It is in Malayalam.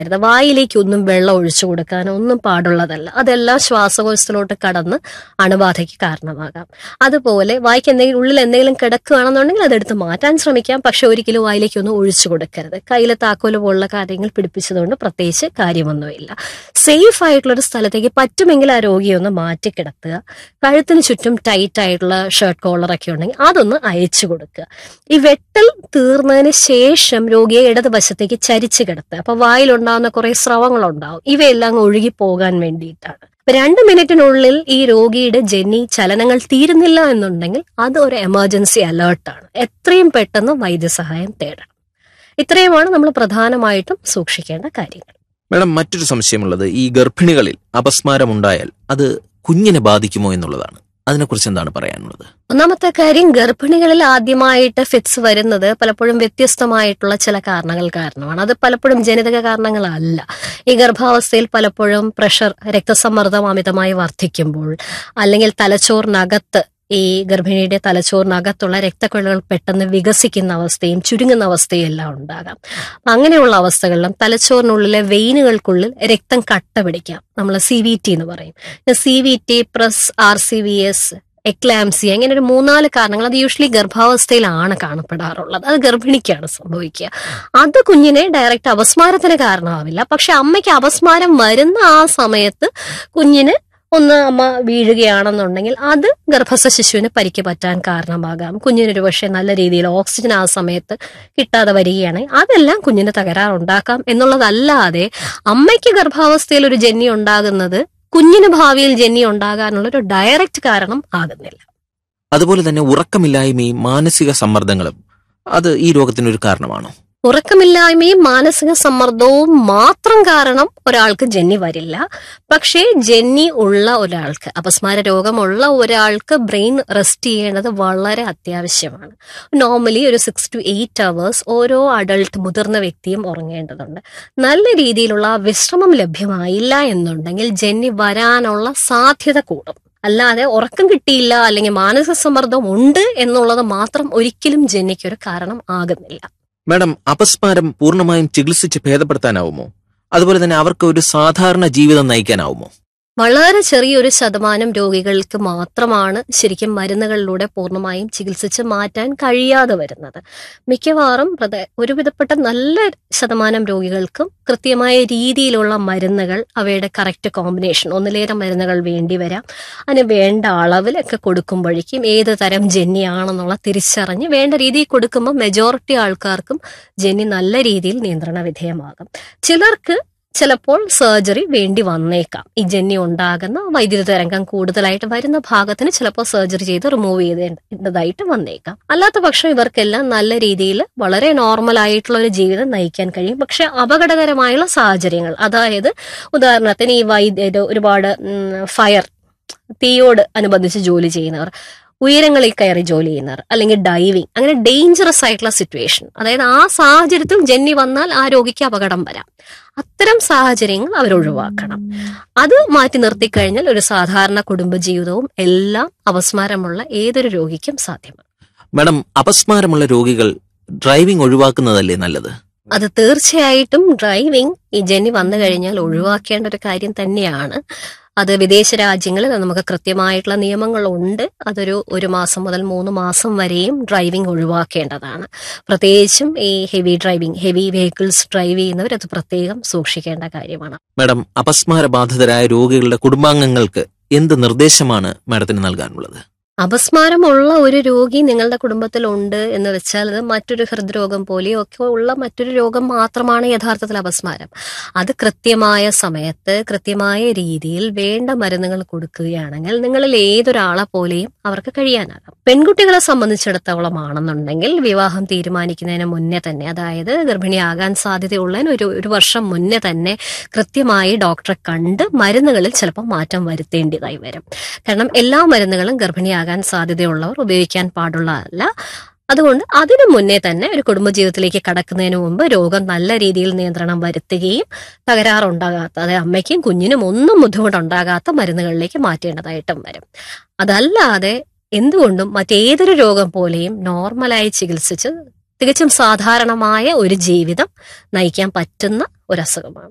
വായിലേക്കൊന്നും വെള്ളം ഒഴിച്ചു കൊടുക്കാൻ ഒന്നും പാടുള്ളതല്ല അതെല്ലാം ശ്വാസകോശത്തിലോട്ട് കടന്ന് അണുബാധയ്ക്ക് കാരണമാകാം അതുപോലെ വായിക്ക് എന്തെങ്കിലും ഉള്ളിൽ എന്തെങ്കിലും കിടക്കുകയാണെന്നുണ്ടെങ്കിൽ അതെടുത്ത് മാറ്റാൻ ശ്രമിക്കാം പക്ഷെ ഒരിക്കലും വായിലേക്കൊന്നും ഒഴിച്ചു കൊടുക്കരുത് കയ്യിൽ താക്കോല് പോലുള്ള കാര്യങ്ങൾ പിടിപ്പിച്ചതുകൊണ്ട് പ്രത്യേകിച്ച് കാര്യമൊന്നുമില്ല സേഫ് ആയിട്ടുള്ള ഒരു സ്ഥലത്തേക്ക് പറ്റുമെങ്കിൽ ആ രോഗിയെ ഒന്ന് മാറ്റി കിടത്തുക കഴുത്തിന് ചുറ്റും ടൈറ്റ് ആയിട്ടുള്ള ഷർട്ട് കോളറൊക്കെ ഉണ്ടെങ്കിൽ അതൊന്ന് അയച്ചു കൊടുക്കുക ഈ വെട്ടൽ തീർന്നതിന് ശേഷം രോഗിയെ ഇടതുവശത്തേക്ക് ചരിച്ചു കിടത്തുക അപ്പൊ വായിലുണ്ടാകുന്ന കുറെ സ്രവങ്ങളുണ്ടാവും ഇവയെല്ലാം അങ്ങ് ഒഴുകി പോകാൻ വേണ്ടിയിട്ടാണ് അപ്പൊ രണ്ട് മിനിറ്റിനുള്ളിൽ ഈ രോഗിയുടെ ജന്നി ചലനങ്ങൾ തീരുന്നില്ല എന്നുണ്ടെങ്കിൽ അത് ഒരു എമർജൻസി അലേർട്ടാണ് എത്രയും പെട്ടെന്ന് വൈദ്യസഹായം തേടണം ഇത്രയുമാണ് നമ്മൾ പ്രധാനമായിട്ടും സൂക്ഷിക്കേണ്ട കാര്യങ്ങൾ മാഡം മറ്റൊരു സംശയമുള്ളത് ഈ ഗർഭിണികളിൽ അപസ്മാരമുണ്ടായാൽ അത് കുഞ്ഞിനെ ബാധിക്കുമോ എന്നുള്ളതാണ് അതിനെക്കുറിച്ച് എന്താണ് പറയാനുള്ളത് ഒന്നാമത്തെ കാര്യം ഗർഭിണികളിൽ ആദ്യമായിട്ട് ഫിറ്റ്സ് വരുന്നത് പലപ്പോഴും വ്യത്യസ്തമായിട്ടുള്ള ചില കാരണങ്ങൾ കാരണമാണ് അത് പലപ്പോഴും ജനിതക കാരണങ്ങളല്ല ഈ ഗർഭാവസ്ഥയിൽ പലപ്പോഴും പ്രഷർ രക്തസമ്മർദ്ദം അമിതമായി വർദ്ധിക്കുമ്പോൾ അല്ലെങ്കിൽ തലച്ചോറിനകത്ത് ഈ ഗർഭിണിയുടെ തലച്ചോറിനകത്തുള്ള രക്തക്കുഴലുകൾ പെട്ടെന്ന് വികസിക്കുന്ന അവസ്ഥയും ചുരുങ്ങുന്ന അവസ്ഥയും എല്ലാം ഉണ്ടാകാം അപ്പൊ അങ്ങനെയുള്ള അവസ്ഥകളിലും തലച്ചോറിനുള്ളിലെ വെയിനുകൾക്കുള്ളിൽ രക്തം കട്ട പിടിക്കാം നമ്മൾ സി വി ടി എന്ന് പറയും C V T plus R C V S eclampsia അങ്ങനെ ഒരു മൂന്നാല് കാരണങ്ങൾ അത് യൂഷ്വലി ഗർഭാവസ്ഥയിലാണ് കാണപ്പെടാറുള്ളത് അത് ഗർഭിണിക്കാണ് സംഭവിക്കുക അത് കുഞ്ഞിനെ ഡയറക്റ്റ് അപസ്മാരത്തിന് കാരണമാവില്ല പക്ഷെ അമ്മയ്ക്ക് അപസ്മാരം വരുന്ന ആ സമയത്ത് കുഞ്ഞിന് ഒന്ന് അമ്മ വീഴുകയാണെന്നുണ്ടെങ്കിൽ അത് ഗർഭസ്ഥ ശിശുവിന് പരിക്ക് പറ്റാൻ കാരണമാകാം കുഞ്ഞിനൊരു പക്ഷേ നല്ല രീതിയിൽ ഓക്സിജൻ ആ സമയത്ത് കിട്ടാതെ വരികയാണെങ്കിൽ അതെല്ലാം കുഞ്ഞിന് തകരാറുണ്ടാക്കാം എന്നുള്ളതല്ലാതെ അമ്മയ്ക്ക് ഗർഭാവസ്ഥയിൽ ഒരു ജന്നി ഉണ്ടാകുന്നത് കുഞ്ഞിന് ഭാവിയിൽ ജന്നി ഉണ്ടാകാനുള്ള ഒരു ഡയറക്റ്റ് കാരണം ആകുന്നില്ല അതുപോലെ തന്നെ ഉറക്കമില്ലായ്മയും മാനസിക സമ്മർദ്ദങ്ങളും അത് ഈ രോഗത്തിനൊരു കാരണമാണോ ഉറക്കമില്ലായ്മയും മാനസിക സമ്മർദ്ദവും മാത്രം കാരണം ഒരാൾക്ക് ജന്നി വരില്ല പക്ഷേ ജന്നി ഉള്ള ഒരാൾക്ക് അപസ്മാര രോഗമുള്ള ഒരാൾക്ക് ബ്രെയിൻ റെസ്റ്റ് ചെയ്യേണ്ടത് വളരെ അത്യാവശ്യമാണ് നോർമലി ഒരു സിക്സ് ടു എയ്റ്റ് അവേഴ്സ് ഓരോ അഡൾട്ട് മുതിർന്ന വ്യക്തിയും ഉറങ്ങേണ്ടതുണ്ട് നല്ല രീതിയിലുള്ള വിശ്രമം ലഭ്യമായില്ല എന്നുണ്ടെങ്കിൽ ജന്നി വരാനുള്ള സാധ്യത കൂടും അല്ലാതെ ഉറക്കം കിട്ടിയില്ല അല്ലെങ്കിൽ മാനസിക സമ്മർദ്ദം ഉണ്ട് എന്നുള്ളത് മാത്രം ഒരിക്കലും ജന്നിക്കൊരു കാരണം ആകുന്നില്ല മാഡം അപസ്മാരം പൂർണ്ണമായും ചികിത്സിച്ച് ഭേദപ്പെടുത്താനാവുമോ അതുപോലെ തന്നെ അവർക്ക് ഒരു സാധാരണ ജീവിതം നയിക്കാനാവുമോ വളരെ ചെറിയൊരു ശതമാനം രോഗികൾക്ക് മാത്രമാണ് ശരിക്കും മരുന്നുകളിലൂടെ പൂർണ്ണമായും ചികിത്സിച്ച് മാറ്റാൻ കഴിയാതെ വരുന്നത് മിക്കവാറും പ്രത- ഒരുവിധപ്പെട്ട നല്ല ശതമാനം രോഗികൾക്കും കൃത്യമായ രീതിയിലുള്ള മരുന്നുകൾ അവയുടെ കറക്റ്റ് കോമ്പിനേഷൻ ഒന്നിലേറെ മരുന്നുകൾ വേണ്ടി വരാം അതിന് വേണ്ട അളവിലൊക്കെ കൊടുക്കുമ്പോഴേക്കും ഏത് തരം ജന്യാണെന്നുള്ള തിരിച്ചറിഞ്ഞ് വേണ്ട രീതിയിൽ കൊടുക്കുമ്പോൾ മെജോറിറ്റി ആൾക്കാർക്കും ജന്നി നല്ല രീതിയിൽ നിയന്ത്രണ വിധേയമാകും ചിലർക്ക് ചിലപ്പോൾ സർജറി വേണ്ടി വന്നേക്കാം ഈ ജന്നി ഉണ്ടാകുന്ന വൈദ്യുത തരംഗം കൂടുതലായിട്ട് വരുന്ന ഭാഗത്തിന് ചിലപ്പോൾ സർജറി ചെയ്ത് റിമൂവ് ചെയ്തതായിട്ട് വന്നേക്കാം അല്ലാത്ത പക്ഷം ഇവർക്കെല്ലാം നല്ല രീതിയിൽ വളരെ നോർമൽ ആയിട്ടുള്ള ഒരു ജീവിതം നയിക്കാൻ കഴിയും പക്ഷെ അപകടകരമായുള്ള സാഹചര്യങ്ങൾ അതായത് ഉദാഹരണത്തിന് ഈ വൈദ്യ ഒരുപാട് ഫയർ തീയോട് അനുബന്ധിച്ച് ജോലി ചെയ്യുന്നവർ ഉയരങ്ങളിൽ കയറി ജോലി ചെയ്യുന്നവർ അല്ലെങ്കിൽ ഡൈവിങ് അങ്ങനെ ഡേഞ്ചറസ് ആയിട്ടുള്ള സിറ്റുവേഷൻ അതായത് ആ സാഹചര്യത്തിൽ ജന്നി വന്നാൽ ആ രോഗിക്ക് അപകടം വരാം അത്തരം സാഹചര്യങ്ങൾ അവർ ഒഴിവാക്കണം അത് മാറ്റി നിർത്തിക്കഴിഞ്ഞാൽ ഒരു സാധാരണ കുടുംബജീവിതവും എല്ലാം അപസ്മാരമുള്ള ഏതൊരു രോഗിക്കും സാധ്യമാണ് മാഡം അപസ്മാരമുള്ള രോഗികൾ ഡ്രൈവിംഗ് ഒഴിവാക്കുന്നതല്ലേ നല്ലത് അത് തീർച്ചയായിട്ടും ഡ്രൈവിംഗ് ഈ ജന്നി വന്നു കഴിഞ്ഞാൽ ഒഴിവാക്കേണ്ട ഒരു കാര്യം തന്നെയാണ് അത് വിദേശ രാജ്യങ്ങളിൽ നമുക്ക് കൃത്യമായിട്ടുള്ള നിയമങ്ങളുണ്ട് അതൊരു ഒരു മാസം മുതൽ മൂന്ന് മാസം വരെയും ഡ്രൈവിംഗ് ഒഴിവാക്കേണ്ടതാണ് പ്രത്യേകിച്ചും ഈ heavy driving heavy vehicles drive ചെയ്യുന്നവർ അത് പ്രത്യേകം സൂക്ഷിക്കേണ്ട കാര്യമാണ് മാഡം അപസ്മാര ബാധിതരായ രോഗികളുടെ കുടുംബാംഗങ്ങൾക്ക് എന്ത് നിർദ്ദേശമാണ് മാഡത്തിന് നൽകാനുള്ളത് അപസ്മാരമുള്ള ഒരു രോഗി നിങ്ങളുടെ കുടുംബത്തിലുണ്ട് എന്ന് വെച്ചാൽ അത് മറ്റൊരു ഹൃദ്രോഗം പോലെയോ ഒക്കെ ഉള്ള മറ്റൊരു രോഗം മാത്രമാണ് യഥാർത്ഥത്തിൽ അപസ്മാരം അത് കൃത്യമായ സമയത്ത് കൃത്യമായ രീതിയിൽ വേണ്ട മരുന്നുകൾ കൊടുക്കുകയാണെങ്കിൽ നിങ്ങളിൽ ഏതൊരാളെ പോലെയും അവർക്ക് കഴിയാനാകും പെൺകുട്ടികളെ സംബന്ധിച്ചിടത്തോളം ആണെന്നുണ്ടെങ്കിൽ വിവാഹം തീരുമാനിക്കുന്നതിന് മുന്നേ തന്നെ അതായത് ഗർഭിണിയാകാൻ സാധ്യതയുള്ളതിന് ഒരു ഒരു വർഷം മുന്നേ തന്നെ കൃത്യമായി ഡോക്ടറെ കണ്ട് മരുന്നുകളിൽ ചിലപ്പോൾ മാറ്റം വരുത്തേണ്ടതായി വരും കാരണം എല്ലാ മരുന്നുകളും ഗർഭിണിയാകാൻ സാധ്യതയുള്ളവർ ഉപയോഗിക്കാൻ പാടുള്ളതല്ല അതുകൊണ്ട് അതിനു മുന്നേ തന്നെ ഒരു കുടുംബജീവിതത്തിലേക്ക് കടക്കുന്നതിന് മുമ്പ് രോഗം നല്ല രീതിയിൽ നിയന്ത്രണം വരുത്തുകയും തകരാറുണ്ടാകാത്ത അതായത് അമ്മയ്ക്കും കുഞ്ഞിനും ഒന്നും ബുദ്ധിമുട്ടുണ്ടാകാത്ത മരുന്നുകളിലേക്ക് മാറ്റേണ്ടതായിട്ടും വരും അതല്ലാതെ എന്തുകൊണ്ടും മറ്റേതൊരു രോഗം പോലെയും നോർമലായി ചികിത്സിച്ച് തികച്ചും സാധാരണമായ ഒരു ജീവിതം നയിക്കാൻ പറ്റുന്ന ഒരു അസുഖമാണ്